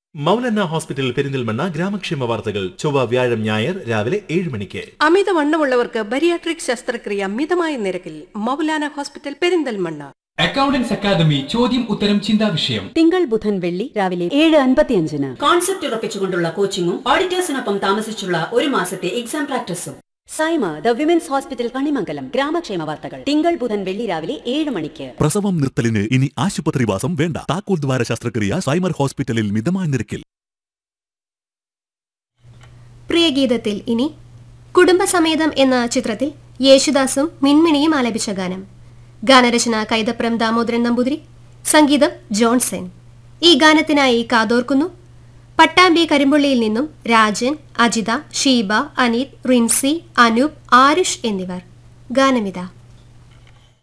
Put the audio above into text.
മൗലന്ന hospital Perinthalmanna ഗ്രാമക്ഷേമ വാർത്തകൾ ചൊവ്വ വ്യാഴം ഞായർ രാവിലെ ഏഴ് മണിക്ക് അമിതവണ്ണമുള്ളവർക്ക് ബരിയാട്രിക് ശസ്ത്രക്രിയ മിതമായ നിരക്കിൽ Maulana hospital Perinthalmanna accountants academy ചോദ്യം ഉത്തരം ചിന്താ വിഷയം തിങ്കൾ ബുധൻ വെള്ളി രാവിലെ ഏഴ് അൻപത്തിയഞ്ചിന് കോൺസെപ്റ്റ് ഉറപ്പിച്ചുകൊണ്ടുള്ള കോച്ചിങ്ങും ഓഡിറ്റേഴ്സിനൊപ്പം താമസിച്ചുള്ള ഒരു മാസത്തെ എക്സാം പ്രാക്ടീസും Saima the women's hospital Kanimangalam ഗ്രാമക്ഷേമ വാർത്തകൾ തിങ്കൾ ബുധൻ വെള്ളി രാവിലെ ഏഴ് മണിക്ക് പ്രസവം നിർത്തലിന് ഇനി ആശുപത്രിവാസം വേണ്ട താക്കോൽ ദ്വാര ശസ്ത്രക്രിയ സൈമർ ഹോസ്പിറ്റലിൽ മിതമായ നിരക്കിൽ പ്രിയഗീതത്തിൽ ഇനി കുടുംബസമേതം എന്ന ചിത്രത്തിൽ യേശുദാസും മിൻമിണിയും ആലപിച്ച ഗാനം ഗാനരചന കൈതപ്രം ദാമോദരൻ നമ്പൂതിരി സംഗീതം ജോൺസൺ ഈ ഗാനത്തിനായി കാതോർക്കുന്നു പട്ടാമ്പി കരിമ്പുള്ളിയിൽ നിന്നും രാജൻ അജിത ഷീബ അനീത് റിൻസി അനൂപ് ആരുഷ് എന്നിവർ ഗാനമിത